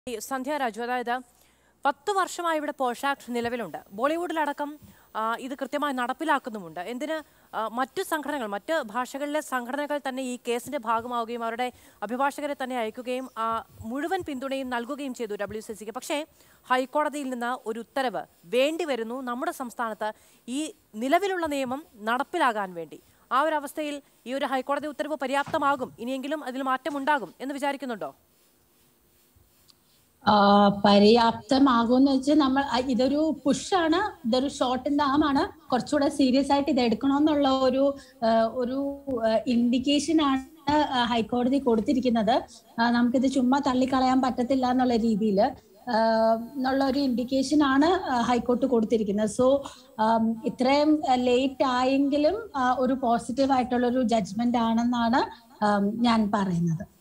ഈ സന്ധ്യ രാജു അതായത് പത്ത് വർഷമായി ഇവിടെ പോഷ് ആക്ട് നിലവിലുണ്ട് ബോളിവുഡിലടക്കം ആ, ഇത് കൃത്യമായി നടപ്പിലാക്കുന്നുമുണ്ട് എന്തിന് ആ, മറ്റു സംഘടനകൾ മറ്റ് ഭാഷകളിലെ സംഘടനകൾ തന്നെ ഈ കേസിന്റെ ഭാഗമാവുകയും അവരുടെ അഭിഭാഷകരെ തന്നെ അയക്കുകയും ആ, മുഴുവൻ പിന്തുണയും നൽകുകയും ചെയ്തു ഡബ്ല്യു സി സിക്ക് പക്ഷേ ഹൈക്കോടതിയിൽ നിന്ന് ഒരു ഉത്തരവ് വേണ്ടി വരുന്നു നമ്മുടെ സംസ്ഥാനത്ത് ഈ നിലവിലുള്ള നിയമം നടപ്പിലാകാൻ വേണ്ടി ആ ഒരു അവസ്ഥയിൽ ഈ ഒരു ഹൈക്കോടതി ഉത്തരവ് പര്യാപ്തമാകും ഇനിയെങ്കിലും അതിൽ മാറ്റമുണ്ടാകും എന്ന് വിചാരിക്കുന്നുണ്ടോ ആ, പര്യാപ്തമാകുമെന്ന് വെച്ചാൽ നമ്മൾ ആ, ഇതൊരു പുഷാണ് ഇതൊരു ഷോർട്ട് ഇൻ ദ ആം ആണ് കുറച്ചുകൂടെ സീരിയസ് ആയിട്ട് ഇത് എടുക്കണമെന്നുള്ള ഒരു ആ, ഒരു ഇൻഡിക്കേഷൻ ആണ് ആ, ഹൈക്കോടതി കൊടുത്തിരിക്കുന്നത് ആ, നമുക്കിത് ചുമ്മാ തള്ളിക്കളയാൻ പറ്റത്തില്ല എന്നുള്ള രീതിയിൽ എന്നുള്ള ഒരു ഇൻഡിക്കേഷൻ ആണ് ആ, ഹൈക്കോർട്ട് കൊടുത്തിരിക്കുന്നത് സോ ഇത്രയും ലേറ്റ് ആയെങ്കിലും ആ, ഒരു പോസിറ്റീവ് ആയിട്ടുള്ള ഒരു ജഡ്ജ്മെന്റ് ആണെന്നാണ് ആ, ഞാൻ പറയുന്നത്